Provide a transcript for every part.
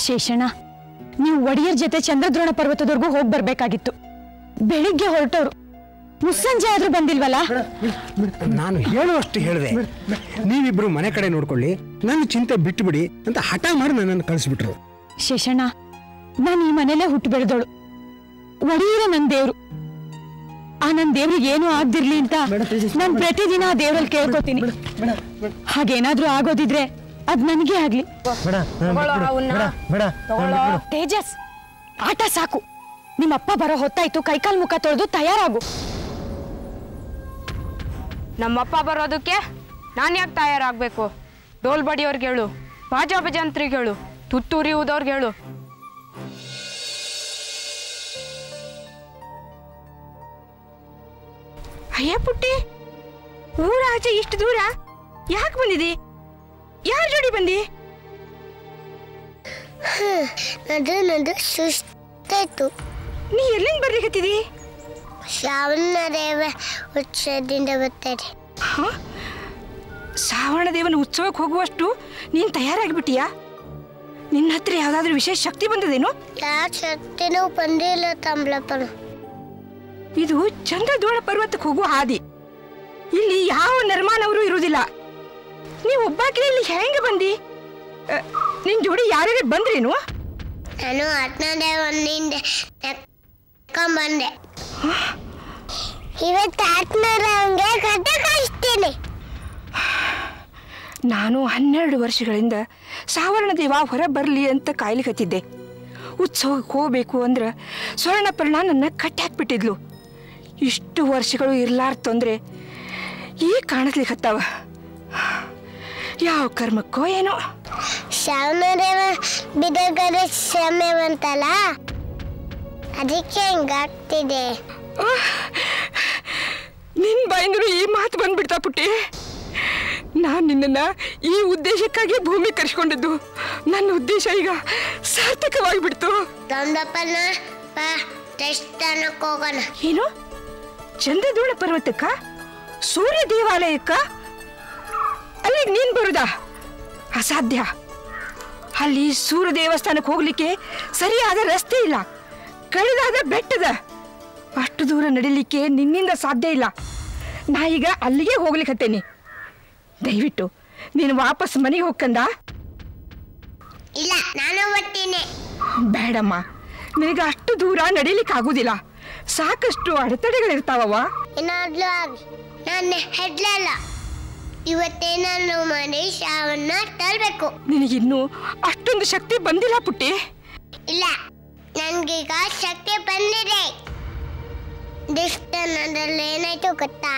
ಶೇಷಣ್ಣ ನೀವು ಒಡೆಯರ್ ಜೊತೆ ಚಂದ್ರದ್ರೋಣ ಪರ್ವತದವರೆಗೂ ಹೋಗಿ ಬರ್ಬೇಕಾಗಿತ್ತು ಬೆಳಿಗ್ಗೆ ಹೊರಟವ್ರು ಮುಸ್ಸಂಜೆ ಆದ್ರೂ ಬಂದಿಲ್ವಲ್ಲ ನಾನು ಹೇಳುವಷ್ಟು ಹೇಳಿದೆ ನೀವಿಬ್ರು ಮನೆ ಕಡೆ ನೋಡ್ಕೊಳ್ಳಿ ನನ್ನ ಚಿಂತೆ ಬಿಟ್ಟುಬಿಡಿ ಅಂತ ಹಠ ಮಾಡಿ ನನ್ನನ್ನು ಕಳಿಸ್ಬಿಟ್ರು ಶೇಷಣ್ಣ ನಾನು ಈ ಮನೇಲೆ ಹುಟ್ಟು ಬೆಳೆದೋಳು ಒಡೆಯರ ನನ್ ದೇವ್ರು ಆ ನನ್ ದೇವ್ರಿಗೆ ಏನೂ ಆಗ್ದಿರ್ಲಿ ಅಂತ ನಾನ್ ಪ್ರತಿದಿನ ಆ ದೇವ್ರಲ್ಲಿ ಕೇಳ್ಕೊತೀನಿ ಹಾಗೇನಾದ್ರೂ ಆಗೋದಿದ್ರೆ ಅದ್ ನನಗೆ ಆಗ್ಲಿ ತೇಜಸ್ ಆಟ ಸಾಕು ನಿಮ್ಮಪ್ಪ ಬರೋ ಹೊತ್ತಾಯ್ತು ಕೈಕಾಲ್ ಮುಖ ತೊಳೆದು ತಯಾರಾಗು ನಮ್ಮಪ್ಪ ಬರೋದಕ್ಕೆ ನಾನು ಯಾಕೆ ತಯಾರಾಗಬೇಕು ಡೋಲ್ ಬಡಿಯೋರ್ಗೆ ಹೇಳು ಬಾಜಾ ಭಜಂತ್ರಿಗೆ ಹೇಳು ತುತ್ತೂರಿ ಊದೋರ್ಗೆ ಹೇಳು ಅಯ್ಯ ಪುಟ್ಟಿ ಊರ ಆಚೆ ಇಷ್ಟು ದೂರ ಯಾಕೆ ಬಂದಿದಿ ಯಾರ ಜೋಡಿ ಬಂದಿ ನಡು ನಡು ಸುಸ್ತಾಯ್ತು ನೀ ಎಲ್ಲಿಂದ ಬರ್ಲಿಕತ್ತಿದಿ ಶ್ರಾವಣ ದೇವ ಉತ್ಸವದಿಂದ ಬರ್ತಾರೆ ಹ? ಶ್ರಾವಣ ದೇವನ ಉತ್ಸವಕ್ಕೆ ಹೋಗುವಷ್ಟು ನೀನು ತಯಾರಾಗಿಬಿಟ್ಟಿಯಾ ನಿನ್ನ ಹತ್ರ ಯಾವುದಾದ್ರೂ ವಿಶೇಷ ಶಕ್ತಿ ಬಂದದೇನು ಯಾವ ಶಕ್ತಿನೂ ಬಂದಿಲ್ಲ ತಂಬ್ಲಪ್ಪನು ಇದು ಚಂದ್ರದೋಳ ಪರ್ವತಕ್ಕೆ ಹೋಗುವ ಹಾದಿ ಇಲ್ಲಿ ಯಾವ ನಿರ್ಮಾಣವರು ಇರುವುದಿಲ್ಲ ನೀವು ಒಬ್ಬಾಕಿನ ಇಲ್ಲಿ ಹೆಂಗೆ ಬಂದಿ ಅ, ನಿನ್ ಜೋಡಿ ಯಾರ್ಯಾರು ಬಂದ್ರೇನು ನಾನು ಆತ್ಮದೇವನಿಂದ ಬಂದೆ ಇವತ್ತು ಆತ್ಮರಾವಂಗೆ ಕತೆ ಕಳಿಸ್ತೀನಿ ನಾನು ಹನ್ನೆರಡು ವರ್ಷಗಳಿಂದ ಸಾವರ್ಣ ದೇವ ಹೊರ ಬರಲಿ ಅಂತ ಕಾಯ್ಲಿಕತ್ತಿದ್ದೆ ಉತ್ಸವಕ್ಕೆ ಹೋಗ್ಬೇಕು ಅಂದ್ರೆ ಸ್ವರ್ಣಪರ್ಣ ನನ್ನ ಕಟ್ಟಿ ಹಾಕ್ಬಿಟ್ಟಿದ್ಲು ಇಷ್ಟು ವರ್ಷಗಳು ಇರ್ಲಾರ್ದ ತೊಂದರೆ ಈಗ ಕಾಣಿಸ್ಲಿಕ್ಕತ್ತಾವ ಯಾವ ಕರ್ಮಕ್ಕೋ ಏನೋ ಶ್ರಾವಣದೇವ ಬಿಡುಗಡೆ ಸಮಯ ಬಂತಲ್ಲ ಅದಕ್ಕೆ ಹಿಂಗಾಗ್ತಿದೆ ನಿನ್ ಬಾಯಿಂದ್ರು ಈ ಮಾತು ಬಂದ್ಬಿಡ್ತಾ ಪುಟ್ಟಿ ನಾನು ನಿನ್ನನ್ನ ಈ ಉದ್ದೇಶಕ್ಕಾಗಿ ಭೂಮಿ ಕರ್ಸ್ಕೊಂಡಿದ್ದು ನನ್ನ ಉದ್ದೇಶ ಈಗ ಸಾರ್ಥಕವಾಗಿಬಿಡ್ತು ತಂದಪ್ಪನ ಬಾ ದೇವಸ್ಥಾನಕ್ಕೆ ಹೋಗೋಣ ಏನು ಚಂದ್ರದೋಳ ಪರ್ವತಕ್ಕ ಸೂರ್ಯ ದೇವಾಲಯಕ್ಕ ಅಲ್ಲಿಗೆ ನೀನ್ ಬರುದಾ ಅಸಾಧ್ಯ ಅಲ್ಲಿ ಸೂರ್ಯ ದೇವಸ್ಥಾನಕ್ಕೆ ಹೋಗ್ಲಿಕ್ಕೆ ಸರಿಯಾದ ರಸ್ತೆ ಇಲ್ಲ ಕಳೆದಾದ ಬೆಟ್ಟದ ಅಷ್ಟು ದೂರ ನಡಿಲಿಕ್ಕೆ ನಿನ್ನಿಂದ ಸಾಧ್ಯ ಇಲ್ಲ ನಾ ಈಗ ಅಲ್ಲಿಗೆ ಹೋಗ್ಲಿಕ್ಕತ್ತೇನಿ ದಯವಿಟ್ಟು ನೀನು ವಾಪಸ್ ಮನೆಗೆ ಹೋಗ್ಕಂದ ಇಲ್ಲ ನಾನು ಬರ್ತೀನಿ ಬೇಡಮ್ಮ ನಿನಗೆ ಅಷ್ಟು ದೂರ ನಡಿಲಿಕ್ಕೆ ಆಗುದಿಲ್ಲ ಸಾಕಷ್ಟು ಅಡೆತಡೆಗಳಿರ್ತಾವವ್ವ ಏನಾದ್ರೂ ಆಗಿ ನಾನು ಹೆಡ್ಲಲ್ಲ ಇವತ್ತೇ ನಾನು ಮಾಡಿ ಶಾವನ್ನ ತರಬೇಕು ನಿನಗಿನ್ನೂ ಅಷ್ಟೊಂದು ಶಕ್ತಿ ಬಂದಿಲ್ಲ ಪುಟ್ಟಿ ಇಲ್ಲ ನನ್ಗೀಗ ಶಕ್ತಿ ಬಂದಿದೆ ದೇವಸ್ಥಾನದಲ್ಲಿ ಏನಾಯ್ತು ಗೊತ್ತಾ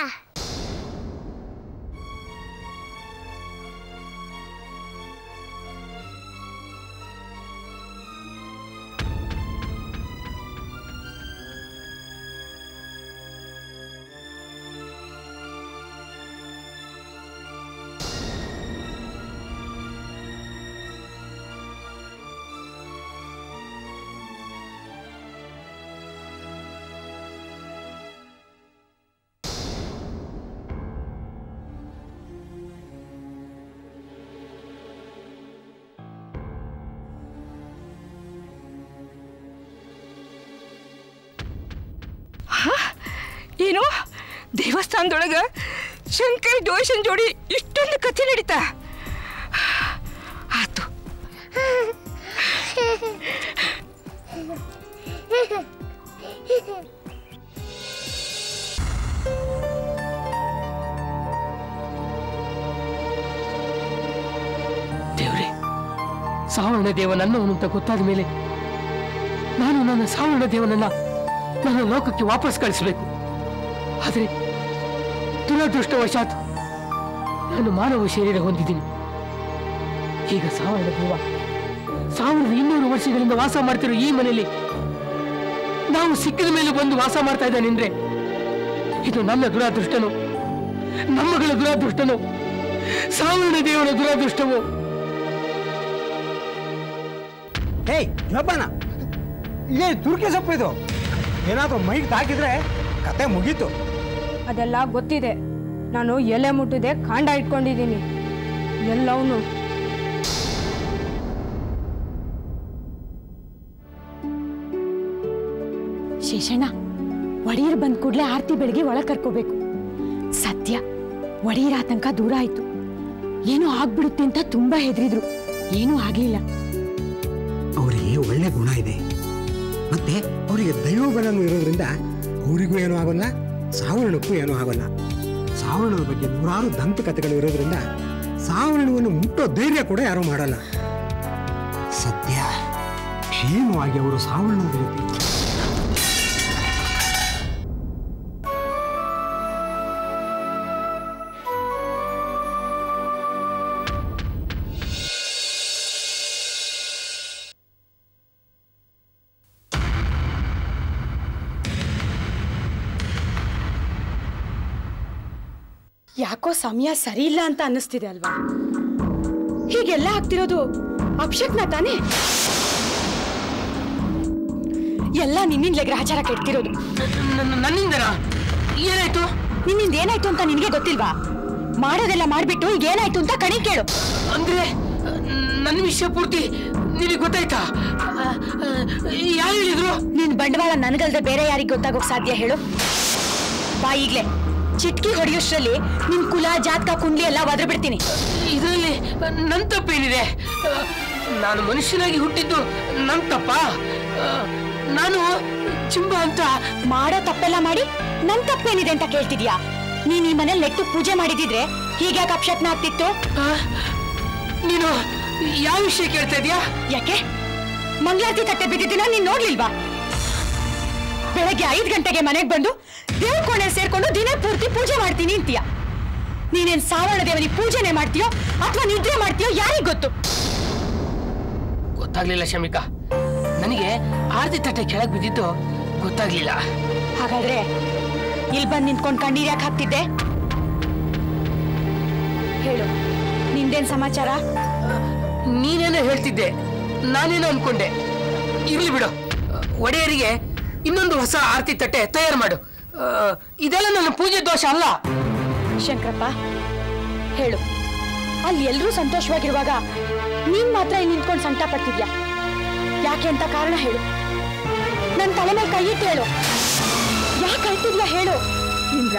ಏನು ದೇವಸ್ಥಾನದೊಳಗ ಶಂಕರ್ ಜೋಶನ್ ಜೋಡಿ ಇಷ್ಟೊಂದು ಕಥೆ ನಡೀತಾ ಆತು ದೇವ್ರೆ ಸಾವರ್ಣ ದೇವ ನನ್ನವನು ಅಂತ ಗೊತ್ತಾದ ಮೇಲೆ ನಾನು ನನ್ನ ಸಾವರ್ಣ ದೇವನನ್ನ ನನ್ನ ಲೋಕಕ್ಕೆ ವಾಪಸ್ ಕಳಿಸಬೇಕು ಆದರೆ ದುರದೃಷ್ಟವಶಾತ್ ನಾನು ಮಾನವ ಶರೀರ ಹೊಂದಿದ್ದೀನಿ ಈಗ ಸಾವರ್ಣ ದೇವ ಸಾವಿರದ ಇನ್ನೂರು ವರ್ಷಗಳಿಂದ ವಾಸ ಮಾಡ್ತಿರೋ ಈ ಮನೆಯಲ್ಲಿ ನಾವು ಸಿಕ್ಕಿದ ಮೇಲೆ ಬಂದು ವಾಸ ಮಾಡ್ತಾ ಇದ್ದಾನೆಂದ್ರೆ ಇದು ನನ್ನ ದುರಾದೃಷ್ಟನೋ ನಮ್ಮಗಳ ದುರಾದೃಷ್ಟನೋ ಸಾವರ್ಣ ದೇವರ ದುರಾದೃಷ್ಟವೋ ಏಯ್ ಜೋಪಾನ ಇಲ್ಲೇ ತುರ್ಕೆ ಸೊಪ್ಪು ಇದು ಏನಾದರೂ ಮೈಗೆ ತಾಕಿದ್ರೆ ಕತೆ ಮುಗೀತು ಅದೆಲ್ಲ ಗೊತ್ತಿದೆ ನಾನು ಎಲೆ ಮುಟ್ಟಿದೆ ಕಾಂಡ ಇಟ್ಕೊಂಡಿದ್ದೀನಿ ಎಲ್ಲವನು ಶೇಷಣ್ಣ ಒಡೆಯರ್ ಬಂದ ಕೂಡಲೇ ಆರತಿ ಬೆಳಗ್ಗೆ ಒಳಗೆ ಕರ್ಕೋಬೇಕು ಸತ್ಯ ಒಡೆಯರ ಆತಂಕ ದೂರ ಆಯ್ತು ಏನೋ ಆಗ್ಬಿಡುತ್ತೆ ಅಂತ ತುಂಬಾ ಹೆದರಿದ್ರು ಏನೂ ಆಗ್ಲಿಲ್ಲ ಅವರಿಗೆ ಒಳ್ಳೆ ಗುಣ ಇದೆ ಮತ್ತೆ ಅವರಿಗೆ ದೈವ ಬಲನೂ ಇರೋದ್ರಿಂದ ಅವರಿಗೂ ಏನೂ ಆಗೋಲ್ಲ ಸಾವರಣಕ್ಕೂ ಏನೂ ಆಗೋಲ್ಲ ಸಾವರಣದ ಬಗ್ಗೆ ನೂರಾರು ದಂತಕಥೆಗಳು ಇರೋದ್ರಿಂದ ಸಾವರಣವನ್ನು ಮುಟ್ಟೋ ಧೈರ್ಯ ಕೂಡ ಯಾರೂ ಮಾಡಲ್ಲ ಸದ್ಯ ಕ್ಷೇಮವಾಗಿ ಅವರು ಸಾವರಣದ ಜೊತೆ ಯಾಕೋ ಸಮಯ ಸರಿ ಇಲ್ಲ ಅಂತ ಅನ್ನಿಸ್ತಿದೆ ಅಲ್ವಾ ಹೀಗೆಲ್ಲ ಆಗ್ತಿರೋದು ಅಪ್ಶಕ್ನ ತಾನೇ ಎಲ್ಲ ನಿನ್ನಿಂದಲೇ ಗ್ರಹಚಾರ ಕೆಡ್ತಿರೋದು ನನ್ನ- ನನ್ನಿಂದನಾ ಏನಾಯ್ತು ನಿನ್ನಿಂದ ಏನಾಯ್ತು ಅಂತ ನಿನಗೆ ಗೊತ್ತಿಲ್ವಾ ಮಾಡೋದೆಲ್ಲ ಮಾಡ್ಬಿಟ್ಟು ಈಗ ಏನಾಯ್ತು ಅಂತ ಕಣಿ ಕೇಳು ಅಂದ್ರೆ ನನ್ನ ವಿಷಯ ಪೂರ್ತಿ ನಿನಗೆ ಗೊತ್ತಾಯ್ತಾ ಯಾರು ಹೇಳಿದ್ರು ನಿನ್ ಬಂಡವಾಳ ನನಗಲ್ದೆ ಬೇರೆ ಯಾರಿಗೆ ಗೊತ್ತಾಗೋಕ್ ಸಾಧ್ಯ ಹೇಳು ಬಾ ಈಗ್ಲೇ ಚಿಟ್ಕಿ ಹೊಡೆಯೋಷ್ಟ್ರಲ್ಲಿ ನಿನ್ ಕುಲ ಜಾತಕ ಕುಂಡ್ಲಿ ಎಲ್ಲ ಒದ್ರ ಬಿಡ್ತೀನಿ ಇದರಲ್ಲಿ ನನ್ನ ತಪ್ಪೇನಿದೆ ನಾನು ಮನುಷ್ಯನಾಗಿ ಹುಟ್ಟಿದ್ದು ನನ್ನ ತಪ್ಪ ನಾನು ಚಿಂಬ ಅಂತ ಮಾಡೋ ತಪ್ಪೆಲ್ಲ ಮಾಡಿ ನನ್ ತಪ್ಪೇನಿದೆ ಅಂತ ಕೇಳ್ತಿದ್ಯಾ ನೀನ್ ಈ ಮನೇಲಿ ನೆಟ್ಟು ಪೂಜೆ ಮಾಡಿದಿದ್ರೆ ಹೀಗ್ಯಾಕೆ ಅಪ್ಶಕ್ನ ಆಗ್ತಿತ್ತು ಆ, ನೀನು ಯಾವ ವಿಷಯ ಕೇಳ್ತಾ ಇದೀಯಾ ಯಾಕೆ ಮಂಗಳಾರತಿ ತಟ್ಟೆ ಬಿದ್ದಿದ್ದೀನ ನೀನ್ ನೋಡ್ಲಿಲ್ವಾ ಬೆಳಗ್ಗೆ ಐದ್ ಗಂಟೆಗೆ ಮನೆಗೆ ಬಂದು ದೇವ್ರ ಕೋಣೆ ಸೇರ್ಕೊಂಡು ದಿನ ಪೂರ್ತಿ ಪೂಜೆ ಮಾಡ್ತೀನಿ ಅಂತೀಯ ನೀನೇನ್ ಸಾವರ್ಣ ದೇವನಿಗೆ ಪೂಜೆನೆ ಮಾಡ್ತೀಯೋ ಅಥವಾ ನಿದ್ರೆ ಮಾಡ್ತೀಯೋ ಯಾರಿಗ್ ಗೊತ್ತು ಗೊತ್ತಾಗ್ಲಿಲ್ಲ ಶಮಿಕಾ ನನಗೆ ಆರತಿ ತಟ್ಟೆ ಕೆಳಗೆ ಬಿದ್ದಿದ್ದು ಗೊತ್ತಾಗ್ಲಿಲ್ಲ ಹಾಗಾದ್ರೆ ಇಲ್ಲಿ ಬಂದು ನಿಂತ್ಕೊಂಡು ಕಣ್ಣೀರ್ ಯಾಕೆ ಹಾಕ್ತಿದ್ದೆ ಹೇಳು ನಿಂದೇನ್ ಸಮಾಚಾರ ನೀನೇನೋ ಹೇಳ್ತಿದ್ದೆ ನಾನೇನೋ ಅನ್ಕೊಂಡೆ ಇರ್ಲಿ ಬಿಡು ಒಡೆಯರಿಗೆ ಇನ್ನೊಂದು ಹೊಸ ಆರತಿ ತಟ್ಟೆ ತಯಾರು ಮಾಡು ಆ, ಇದೆಲ್ಲ ನನ್ನ ಪೂಜೆ ದೋಷ ಅಲ್ಲ ಶಂಕರಪ್ಪ ಹೇಳು ಅಲ್ಲಿ ಎಲ್ರೂ ಸಂತೋಷವಾಗಿರುವಾಗ ನೀನ್ ಮಾತ್ರ ಇಲ್ಲಿ ನಿಂತ್ಕೊಂಡು ಸಂಕಟ ಪಡ್ತಿದ್ಯಾ ಯಾಕೆ ಅಂತ ಕಾರಣ ಹೇಳು ನನ್ನ ತಲೆ ಮೇಲೆ ಕೈ ಇಟ್ಟು ಹೇಳು ಯಾಕೆ ಅಳ್ತಿದ್ಯಾ ಹೇಳು ಇಂದ್ರ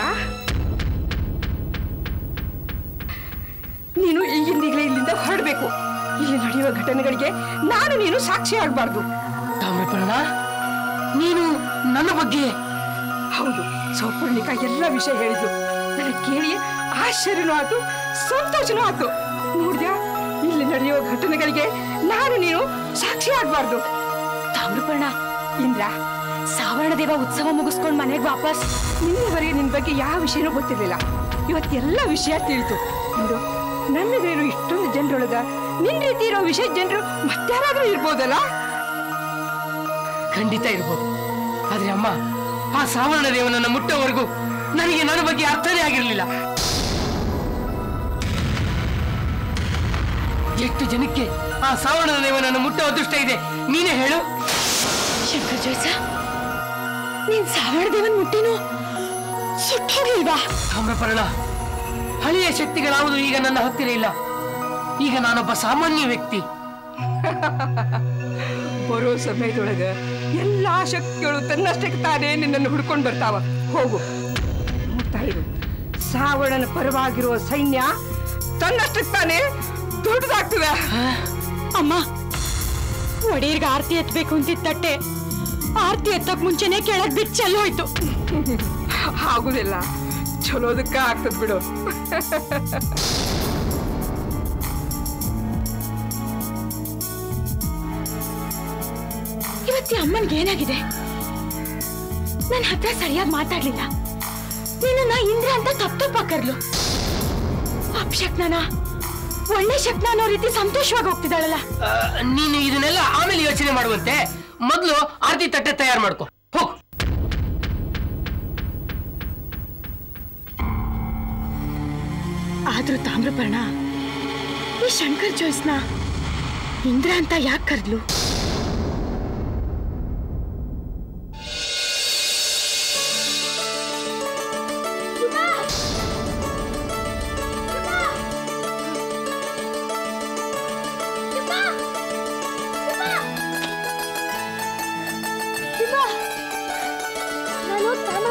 ನೀನು ಈಗಿಂದೀಗಲೇ ಇಲ್ಲಿಂದ ಹೊರಡಬೇಕು ಇಲ್ಲಿ ನಡೆಯುವ ಘಟನೆಗಳಿಗೆ ನಾನು ನೀನು ಸಾಕ್ಷಿ ಆಗ್ಬಾರ್ದು ತಾಮ್ರಪರ್ಣ ನೀನು ನನ್ನ ಬಗ್ಗೆ ಹೌದು ಸೌಪರ್ಣಿಕ ಎಲ್ಲ ವಿಷಯ ಹೇಳಿದ್ಲು ನನಗೆ ಕೇಳಿ ಆಶ್ಚರ್ಯನೂ ಆಯ್ತು ಸಂತೋಷನೂ ಆಯ್ತು ನೋಡ್ದ್ಯಾ ಇಲ್ಲಿ ನಡೆಯುವ ಘಟನೆಗಳಿಗೆ ನಾನು ನೀನು ಸಾಕ್ಷಿ ಆಗ್ಬಾರ್ದು ತಾಮ್ರಪರ್ಣ ಇಂದ್ರ ಸಾವರ್ಣ ದೇವ ಉತ್ಸವ ಮುಗಿಸ್ಕೊಂಡು ಮನೆಗೆ ವಾಪಸ್ ನಿನ್ನೆವರೆಗೆ ನಿನ್ ಬಗ್ಗೆ ಯಾವ ವಿಷಯನೂ ಗೊತ್ತಿರಲಿಲ್ಲ ಇವತ್ತೆಲ್ಲ ವಿಷಯ ತಿಳಿತು ಇಂದು ನನ್ನದೇನು ಇಷ್ಟೊಂದು ಜನರೊಳಗ ನಿನ್ ರೀತಿ ಇರೋ ವಿಷಯ ಜನರು ಮತ್ತಾರಾದ್ರೂ ಇರ್ಬೋದಲ್ಲ ಖಂಡಿತ ಇರ್ಬೋದು ಆದ್ರೆ ಅಮ್ಮ ಆ ಸಾವರ್ಣ ದೇವನನ್ನ ಮುಟ್ಟೋವರೆಗೂ ನನಗೆ ನನ್ನ ಬಗ್ಗೆ ಅರ್ಥನೇ ಆಗಿರಲಿಲ್ಲ ಎಷ್ಟು ಜನಕ್ಕೆ ಆ ಸಾವರ್ಣ ದೇವನನ್ನು ಮುಟ್ಟೋ ಅದೃಷ್ಟ ಇದೆ ನೀನೇ ಹೇಳು ಶಂಕರ್ ಜೋಯ್ಸ ನೀನ್ ಸಾವರ್ಣ ದೇವನ್ ಮುಟ್ಟಿನು ಸುಟ್ಟೋಗ್ಲಿಲ್ವಾ ತಾಮ್ರಪರ್ಣ ಹಳೆಯ ಶಕ್ತಿಗಳಾವುದು ಈಗ ನನ್ನ ಹತ್ತಿರ ಇಲ್ಲ ಈಗ ನಾನೊಬ್ಬ ಸಾಮಾನ್ಯ ವ್ಯಕ್ತಿ ಬರೋ ಸಮಯದೊಳಗ ಎಲ್ಲಾ ಶಕ್ತಿಗಳು ತನ್ನಷ್ಟಕ್ಕೆ ತಾನೇ ನಿನ್ನನ್ನು ಹುಡ್ಕೊಂಡು ಬರ್ತಾವ ಹೋಗು ನೋಡ್ತಾ ಇರು ಸಾವಣನ ಪರವಾಗಿರುವ ಸೈನ್ಯ ತನ್ನಷ್ಟಕ್ಕೆ ತಾನೇ ದೊಡ್ಡದಾಗ್ತದೆ ಅಮ್ಮ ಒಡೆಯರ್ಗೆ ಆರತಿ ಎತ್ತಬೇಕು ಅಂತಿದ್ದ ತಟ್ಟೆ ಆರತಿ ಎತ್ತಕ್ ಮುಂಚೆನೆ ಕೆಳಗ್ ಬಿಟ್ಟು ಚೆಲ್ಲೋಯ್ತು ಆಗುದಿಲ್ಲ ಚಲೋದಕ್ಕ ಆಗ್ತದ ಬಿಡು ಇವತ್ತಿ ಅಮ್ಮನ್ಗೆ ಏನಾಗಿದೆ ನನ್ನ ಹತ್ರ ಸರಿಯಾಗಿ ಮಾತಾಡ್ಲಿಲ್ಲ ನಿನ್ನ ಇಂದ್ರ ಅಂತ ತಪ್ಪು ತಪ್ಪ ಕರ್ಲು ಅಪ್ಶಕ್ನನ ಒಳ್ಳೆ ಶಕ್ನ ಅನ್ನೋ ರೀತಿ ಸಂತೋಷವಾಗಿ ಹೋಗ್ತಿದ್ದಾಳಲ್ಲ ಆ, ನೀನು ಇದನ್ನೆಲ್ಲ ಆಮೇಲೆ ಯೋಚನೆ ಮಾಡುವಂತೆ ಮೊದಲು ಆರತಿ ತಟ್ಟೆ ತಯಾರು ಮಾಡ್ಕೊ ಹೋಗು ಆದ್ರೂ ತಾಮ್ರಪರ್ಣ ಈ ಶಂಕರ್ ಜೋಯ್ಸ್ನ ಇಂದ್ರ ಅಂತ ಯಾಕೆ ಕರ್ದ್ಲು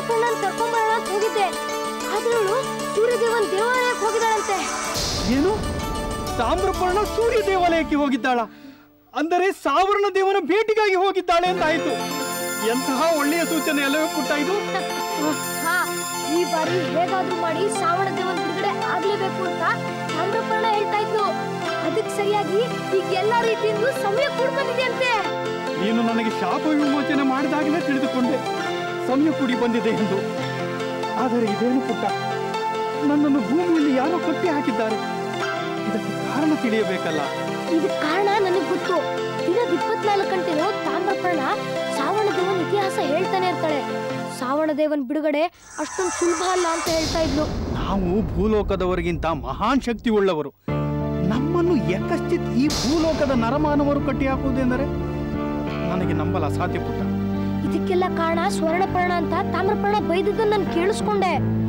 ತಾಮ್ರಪರ್ಣನ್ ಕರ್ಕೊಂಬರೋಣ ಅಂತ ಹೋಗಿದ್ದೆ ಆದ್ರೆ ಅವಳು ಸೂರ್ಯದೇವನ್ ದೇವಾಲಯಕ್ಕೆ ಹೋಗಿದ್ದಾಳಂತೆ ಏನು ತಾಮ್ರಪರ್ಣ ಸೂರ್ಯ ದೇವಾಲಯಕ್ಕೆ ಹೋಗಿದ್ದಾಳ ಅಂದರೆ ಸಾವರ್ಣ ದೇವನ ಭೇಟಿಗಾಗಿ ಹೋಗಿದ್ದಾಳೆ ಅಂತ ಆಯ್ತು ಎಂತಹ ಒಳ್ಳೆಯ ಸೂಚನೆ ಅಲ್ಲವೇ ಪುಟ್ಟ ಇದು ಹಾ ಈ ಬಾರಿ ಹೇಗಾದ್ರೂ ಮಾಡಿ ಶ್ರಾವಣ ದೇವನ್ ಬಿಡುಗಡೆ ಆಗ್ಲೇಬೇಕು ಅಂತ ತಾಮ್ರಪರ್ಣ ಹೇಳ್ತಾ ಇದ್ಲು ಅದಕ್ಕೆ ಸರಿಯಾಗಿ ಈಗ ಎಲ್ಲಾ ರೀತಿಯಿಂದ ಸಮಯ ಕೂಡ ಬಂದಿದೆ ಅಂತೆ ನೀನು ನನಗೆ ಶಾಪ ವಿಮೋಚನೆ ಮಾಡಿದಾಗಲೇ ತಿಳಿದುಕೊಂಡೆ ಸಮಯ ಕೂಡಿ ಬಂದಿದೆ ಎಂದು ಆದರೆ ಇದೇನು ಪುಟ್ಟ ನನ್ನನ್ನು ಭೂಮಿಯಲ್ಲಿ ಯಾರೋ ಕಟ್ಟಿ ಹಾಕಿದ್ದಾರೆ ಇದಕ್ಕೆ ಕಾರಣ ತಿಳಿಯಬೇಕಲ್ಲ ಇದಕ್ ಕಾರಣ ನನಗ್ ಗೊತ್ತು ದಿನದ ಇಪ್ಪತ್ನಾಲ್ಕು ಗಂಟೆನೂ ತಾಮ್ರಪರ್ಣ ಶ್ರಾವಣ ದೇವನ್ ಇತಿಹಾಸ ಹೇಳ್ತಾನೆ ಇರ್ತಾಳೆ ಶ್ರಾವಣ ದೇವನ್ ಬಿಡುಗಡೆ ಅಷ್ಟೊಂದು ಸುಲಭ ಅಲ್ಲ ಅಂತ ಹೇಳ್ತಾ ಇದ್ಲು ನಾವು ಭೂಲೋಕದವರಿಗಿಂತ ಮಹಾನ್ ಶಕ್ತಿ ಉಳ್ಳವರು ನಮ್ಮನ್ನು ಯಕಶ್ಚಿತ್ ಈ ಭೂಲೋಕದ ನರಮಾನವರು ಕಟ್ಟಿ ಹಾಕುವುದೆಂದರೆ ನನಗೆ ನಂಬಲ ಅಸಾಧ್ಯ ಪುಟ್ಟ ಇದಕ್ಕೆಲ್ಲ ಕಾರಣ ಸ್ವರ್ಣಪರ್ಣ ಅಂತ ತಾಮ್ರಪರ್ಣ ಬೈದದ್ದನ್ನ ನಾನು ಕೇಳಿಸ್ಕೊಂಡೆ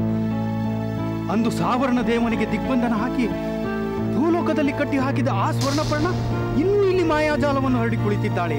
ಅಂದು ಸಾವರ್ಣ ದೇವನಿಗೆ ದಿಗ್ಬಂಧನ ಹಾಕಿ ಭೂಲೋಕದಲ್ಲಿ ಕಟ್ಟಿ ಹಾಕಿದ ಆ ಸ್ವರ್ಣಪರ್ಣ ಇನ್ನೂ ಇಲ್ಲಿ ಮಾಯಾಜಾಲವನ್ನು ಹರಡಿ ಕುಳಿತಿದ್ದಾಳೆ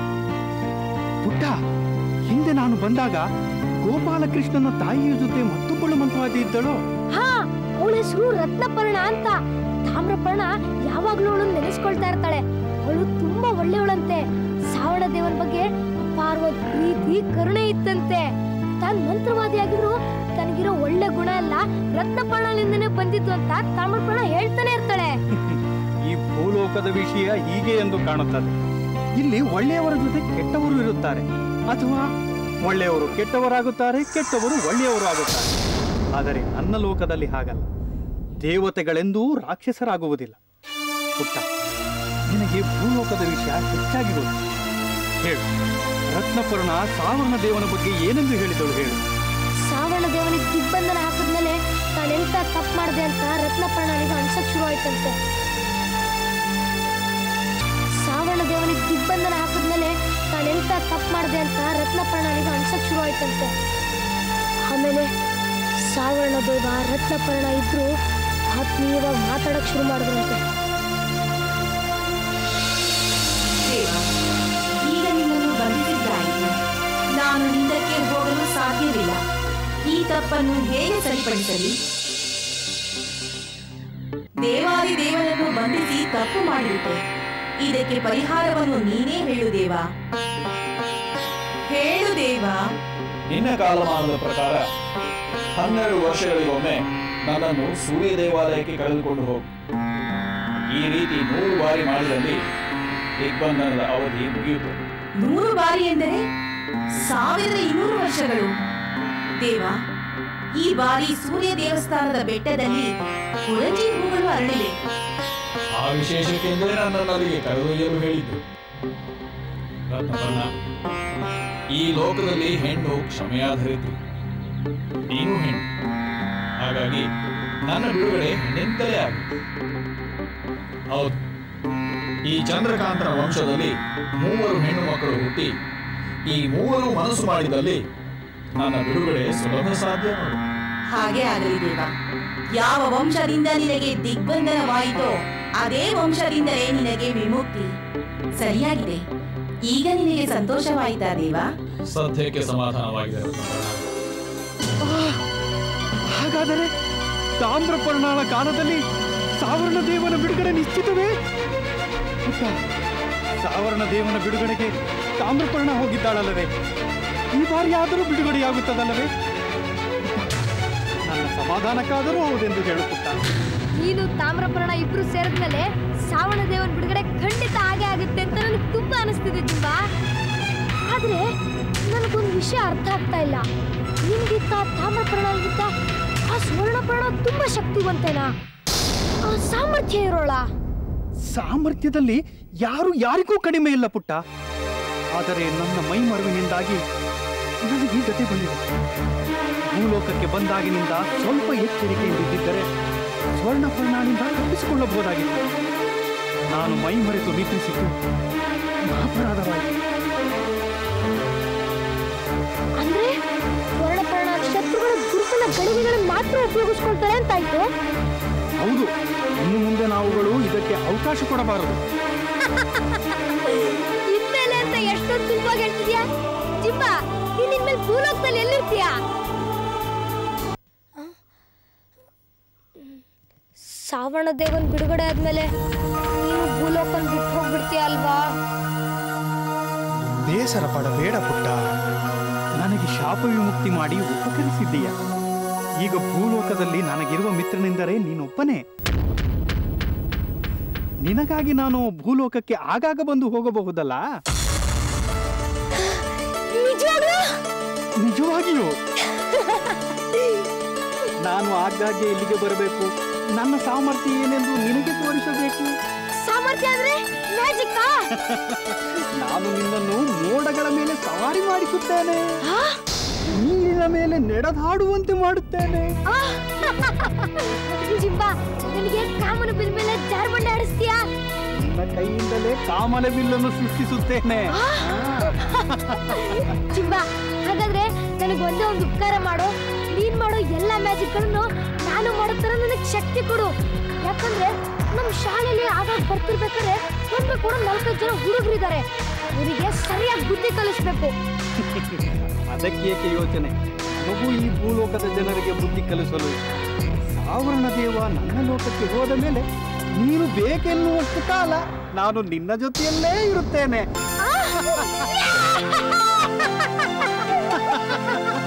ಪುಟ್ಟ ಹಿಂದೆ ನಾನು ಬಂದಾಗ ಗೋಪಾಲಕೃಷ್ಣನ ತಾಯಿಯ ಜೊತೆ ಮತ್ತೊಬ್ಬಳು ಮಂತ್ರವಾದಿ ಇದ್ದಳು ಹಾ ಅವಳ ಹೆಸರು ರತ್ನಪರ್ಣ ಅಂತ ತಾಮ್ರಪರ್ಣ ಯಾವಾಗ್ಲೂ ಅವಳನ್ನ ನೆನೆಸ್ಕೊಳ್ತಾ ಇರ್ತಾಳೆ ಅವಳು ತುಂಬಾ ಒಳ್ಳೆಯವಳಂತೆ ಶ್ರಾವಣ ದೇವನ ಬಗ್ಗೆ ಅಪಾರವಾದ ಪ್ರೀತಿ ಕರುಣೆ ಇತ್ತಂತೆ ತಾನ್ ಮಂತ್ರವಾದಿ ಆಗಿದ್ರು ತನಗಿರೋ ಒಳ್ಳೆ ಗುಣ ಎಲ್ಲ ರತ್ನಪರ್ಣಲಿಂದನೇ ಬಂದಿದ್ದು ಅಂತ ತಾಮ್ರಪರ್ಣ ಹೇಳ್ತಾನೆ ಇರ್ತಾಳೆ ಈ ಭೂಲೋಕದ ವಿಷಯ ಹೀಗೆ ಎಂದು ಕಾಣುತ್ತದೆ ಇಲ್ಲಿ ಒಳ್ಳೆಯವರ ಜೊತೆ ಕೆಟ್ಟವರು ಇರುತ್ತಾರೆ ಅಥವಾ ಒಳ್ಳೆಯವರು ಕೆಟ್ಟವರಾಗುತ್ತಾರೆ ಕೆಟ್ಟವರು ಒಳ್ಳೆಯವರು ಆಗುತ್ತಾರೆ ಆದರೆ ನನ್ನ ಲೋಕದಲ್ಲಿ ಹಾಗಲ್ಲ ದೇವತೆಗಳೆಂದೂ ರಾಕ್ಷಸರಾಗುವುದಿಲ್ಲ ಪುಟ್ಟ ನಿನಗೆ ಭೂಲೋಕದ ವಿಷಯ ಹೆಚ್ಚಾಗಿ ಗೊತ್ತು ಹೇಳು ರತ್ನಪರ್ಣ ಸಾವರ್ಣ ದೇವನ ಬಗ್ಗೆ ಏನೆಂದು ಹೇಳಿದಳು ಹೇಳು ಶ್ರಾವಣ ದೇವನಿಗೆ ದಿಗ್ಬಂಧನ ಹಾಕಿದ್ಮೇಲೆ ತಾನೆಂತ ತಪ್ಪು ಮಾಡಿದೆ ಅಂತ ರತ್ನಪರ್ಣನಿಗೆ ಅನ್ಸಕ್ ಶುರು ಆಯ್ತಂತೆ ಶ್ರಾವಣ ದೇವನಿಗೆ ದಿಗ್ಬಂಧನ ಹಾಕಿದ್ಮೇಲೆ ತಾನೆಂತ ತಪ್ಪು ಮಾಡಿದೆ ಅಂತ ರತ್ನಪರ್ಣನಿಗೆ ಅನ್ಸಕ್ ಶುರು ಆಯ್ತಂತೆ ಆಮೇಲೆ ಶ್ರಾವಣ ದೇವ ರತ್ನಪರ್ಣ ಇಬ್ರು ಆತ್ಮೀಯವಾಗಿ ಮಾತಾಡಕ್ ಶುರು ಮಾಡಿದ್ರಂತೆ ದೇವ ಈಗ ನಿನ್ನನ್ನು ಬಂಧಿಸಿದ್ದಾಯಿತು ನಾನು ಹಿಂದಕ್ಕೆ ಹೋಗಲು ಸಾಧ್ಯವಿಲ್ಲ ಈ ತಪ್ಪನ್ನು ಹೇಗೆ ಸರಿಪಡಿಸಲಿ ದೇವಾದಿ ದೇವನನ್ನು ಬಂಧಿಸಿ ತಪ್ಪು ಮಾಡಿಬಿಟ್ಟೆ ಇದಕ್ಕೆ ಪರಿಹಾರವನ್ನು ನೀನೇ ಹೇಳು ದೇವ ಹೇಳು ದೇವ ನಿನ್ನ ಕಾಲಮಾನದ ಪ್ರಕಾರ ಹನ್ನೆರಡು ವರ್ಷಗಳಿಗೊಮ್ಮೆ ನನ್ನನ್ನು ಸೂರ್ಯ ದೇವಾಲಯಕ್ಕೆ ಕಳೆದುಕೊಂಡು ಹೋಗು ಈ ರೀತಿ ನೂರು ಬಾರಿ ಮಾಡಿದಲ್ಲಿ ದಿಗ್ಬಂಧನದ ಅವಧಿ ಮುಗಿಯುತ್ತದೆ ನೂರು ಬಾರಿ ಎಂದರೆ ಸಾವಿರದ ಇನ್ನೂರು ವರ್ಷಗಳು ದೇವ ಈ ಬಾರಿ ಸೂರ್ಯ ದೇವಸ್ಥಾನದ ಬೆಟ್ಟದಲ್ಲಿ ಕುಳಜಿ ಹೂಗಳು ಅರಳಿವೆ ಆ ವಿಶೇಷಕ್ಕೆಂದೇ ನನ್ನನ್ನು ಅಲ್ಲಿಗೆ ಕರೆದೊಯ್ಯಲು ಹೇಳಿದ್ದು ರತ್ನಪರ್ಣ ಈ ಲೋಕದಲ್ಲಿ ಹೆಣ್ಣು ಕ್ಷಮೆಯಾಧರಿತು ನೀನು ಹೆಣ್ಣು ಹಾಗಾಗಿ ನನ್ನ ಬಿಡುಗಡೆ ಹೆಣ್ಣಿಂದಲೇ ಆಗುತ್ತೆ ಹೌದು ಈ ಚಂದ್ರಕಾಂತನ ವಂಶದಲ್ಲಿ ಮೂವರು ಹೆಣ್ಣು ಮಕ್ಕಳು ಹುಟ್ಟಿ ಈ ಮೂವರು ಮನಸ್ಸು ಮಾಡಿದಲ್ಲಿ ನನ್ನ ಬಿಡುಗಡೆ ಸುಲಭ ಸಾಧ್ಯ ನೋಡು ಹಾಗೆ ಆಗಲಿ ದೇವ ಯಾವ ವಂಶದಿಂದ ನಿನಗೆ ದಿಗ್ಬಂಧನವಾಯಿತೋ ಅದೇ ವಂಶದಿಂದಲೇ ನಿನಗೆ ವಿಮುಕ್ತಿ ಸರಿಯಾಗಿದೆ ಈಗ ನಿನಗೆ ಸಂತೋಷವಾಯಿತಾ ದೇವ ಸದ್ಯಕ್ಕೆ ಸಮಾಧಾನವಾಗಿದೆ ರತ್ನಪರ್ಣ. ಹಾಗಾದರೆ ತಾಮ್ರಪರ್ಣಾಳ ಕಾಲದಲ್ಲಿ ಸಾವರ್ಣ ದೇವನ ಬಿಡುಗಡೆ ನಿಶ್ಚಿತವೇ ಪುಟ್ಟ ಸಾವರ್ಣ ದೇವನ ಬಿಡುಗಡೆಗೆ ತಾಮ್ರಪರ್ಣ ಹೋಗಿದ್ದಾಳಲ್ಲವೇ ಈ ಬಾರಿ ಆದರೂ ಬಿಡುಗಡೆಯಾಗುತ್ತದಲ್ಲವೇ ಪುಟ್ಟ, ನನ್ನ ಸಮಾಧಾನಕ್ಕಾದರೂ ಹೌದೆಂದು ಹೇಳು ಪುಟ್ಟ ನೀನು ತಾಮ್ರಪರ್ಣ ಇಬ್ರು ಸೇರಿದ್ಮೇಲೆ ಶ್ರಾವಣ ದೇವನ ಬಿಡುಗಡೆ ಖಂಡಿತ ಹಾಗೆ ಆಗುತ್ತೆ ಅಂತ ನನಗೆ ತುಂಬಾ ಅನಿಸ್ತಿದೆ ತುಂಬಾ ಆದ್ರೆ ನನಗೊಂದು ವಿಷಯ ಅರ್ಥ ಆಗ್ತಾ ಇಲ್ಲ ನಿನ್ಗಿಂತ ತಾಮ್ರಪರ್ಣಗಿಂತ ಆ ಸುವರ್ಣಪರ್ಣ ತುಂಬಾ ಶಕ್ತಿವಂತೇನಾ ಆ ಸಾಮರ್ಥ್ಯ ಇರೋಳ ಸಾಮರ್ಥ್ಯದಲ್ಲಿ ಯಾರು ಯಾರಿಗೂ ಕಡಿಮೆ ಇಲ್ಲ ಪುಟ್ಟ ಆದರೆ ನನ್ನ ಮೈ ಮರುವಿನಿಂದಾಗಿ ನನಗೆ ಈ ಗತಿ ಬಂದಿದೆ ಭೂಲೋಕಕ್ಕೆ ಬಂದಾಗಿನಿಂದ ಸ್ವಲ್ಪ ಎಚ್ಚರಿಕೆಯಿಂದಿದ್ದರೆ ಸ್ವರ್ಣಪರ್ಣಾನಿಂದ ತಪ್ಪಿಸಿಕೊಳ್ಳಬಹುದಾಗಿತ್ತು ನಾನು ಮೈ ಮರೆತು ನಿದ್ರಿಸಿದ್ದು ಅಪರಾಧವಾಯಿತು ಅಂದ್ರೆ ಸ್ವರ್ಣಪರ್ಣ ಶತ್ರುಗಳ ದುರ್ಬಲ ಗಳಿಗೆಗಳನ್ನು ಮಾತ್ರ ಉಪಯೋಗಿಸ್ಕೊಳ್ತಾಳೆ ಅಂತಾಯ್ತು ಹೌದು ಇನ್ನು ಮುಂದೆ ನಾವುಗಳು ಇದಕ್ಕೆ ಅವಕಾಶ ಕೊಡಬಾರದು ಇನ್ಮೇಲೆ ಅಂತ ಎಷ್ಟೊಂದು ಸುಲಭವಾಗಿ ಹೇಳ್ತಿದ್ಯಾ ಜಿಂಬ ನೀನ್ ಇನ್ಮೇಲೆ ಭೂಲೋಕದಲ್ಲಿ ಎಲ್ಲಿರ್ತೀಯಾ ಸಾವರ್ಣ ದೇವನ್ ಬಿಡುಗಡೆ ಆದ್ಮೇಲೆ ನೀನು ಭೂಲೋಕನ್ ಬಿಟ್ಟು ಹೋಗ್ಬಿಡ್ತೀಯ ಅಲ್ವಾ ಬೇಸರ ಪಡಬೇಡ ಪುಟ್ಟ ನನಗೆ ಶಾಪ ವಿಮುಕ್ತಿ ಮಾಡಿ ಉಪಕರಿಸಿದ್ದೀಯ ಈಗ ಭೂಲೋಕದಲ್ಲಿ ನನಗಿರುವ ಮಿತ್ರನೆಂದರೆ ನೀನೊಬ್ಬನೇ ನಿನಗಾಗಿ ನಾನು ಭೂಲೋಕಕ್ಕೆ ಆಗಾಗ ಬಂದು ಹೋಗಬಹುದಲ್ಲ ನಿಜವಾಗಿಯೂ ನಾನು ಆಗಾಗ್ಗೆ ಇಲ್ಲಿಗೆ ಬರಬೇಕು ನನ್ನ ಸಾಮರ್ಥ್ಯ ಏನೆಂದು ನಿನಗೆ ತೋರಿಸಬೇಕು ಸಾಮರ್ಥ್ಯ ಅಂದ್ರೆ ಮ್ಯಾಜಿಕ್ಕಾ ನಾನು ನಿನ್ನನ್ನು ಮೋಡಗಳ ಮೇಲೆ ಸವಾರಿ ಮಾಡಿಸುತ್ತೇನೆ ನೀರಿನ ಮೇಲೆ ನಡೆದಾಡುವಂತೆ ಮಾಡುತ್ತೇನೆ ಜಿಂಬಾ ನನಗೆ ಕಾಮನ ಬಿಲ್ ಮೇಲೆ ಜಾರ್ಬಂಡೆ ಆಡಿಸ್ತೀಯಾ ನಿನ್ನ ಕೈಯಿಂದಲೇ ಕಾಮಲೆ ಬಿಲ್ಲನ್ನು ಸೃಷ್ಟಿಸುತ್ತೇನೆ ಜಿಂಬಾ ಹಾಗಾದ್ರೆ ನನಗೆ ಒಂದೇ ಒಂದು ಉಪಕಾರ ಮಾಡು ನೀನ್ ಮಾಡೋ ಎಲ್ಲ ಮ್ಯಾಜಿಕ್ಗಳನ್ನು ನಾನು ಮಾಡೋ ತರ ನನಗೆ ಶಕ್ತಿ ಕೊಡು ಯಾಕಂದ್ರೆ ನಮ್ಮ ಶಾಲೆಯಲ್ಲಿ ಆಗಾಗ ಬರ್ತಿರ್ಬೇಕಾದ್ರೆ ಸ್ವಲ್ಪ ಕೂಡ ನಾಲ್ಕೈದು ಜನ ಹುಡುಗರಿದ್ದಾರೆ ಅವರಿಗೆ ಸರಿಯಾಗಿ ಬುದ್ಧಿ ಕಲಿಸ್ಬೇಕು ಅದಕ್ಕೇಕೆ ಯೋಚನೆ ಮಗು ಈ ಭೂಲೋಕದ ಜನರಿಗೆ ಬುದ್ಧಿ ಕಲಿಸಲು ಸಾವರ್ಣ ದೇವ ನನ್ನ ಲೋಕಕ್ಕೆ ಹೋದ ಮೇಲೆ ನೀನು ಬೇಕೆನ್ನುವಷ್ಟು ಕಾಲ ನಾನು ನಿನ್ನ ಜೊತೆಯಲ್ಲೇ ಇರುತ್ತೇನೆ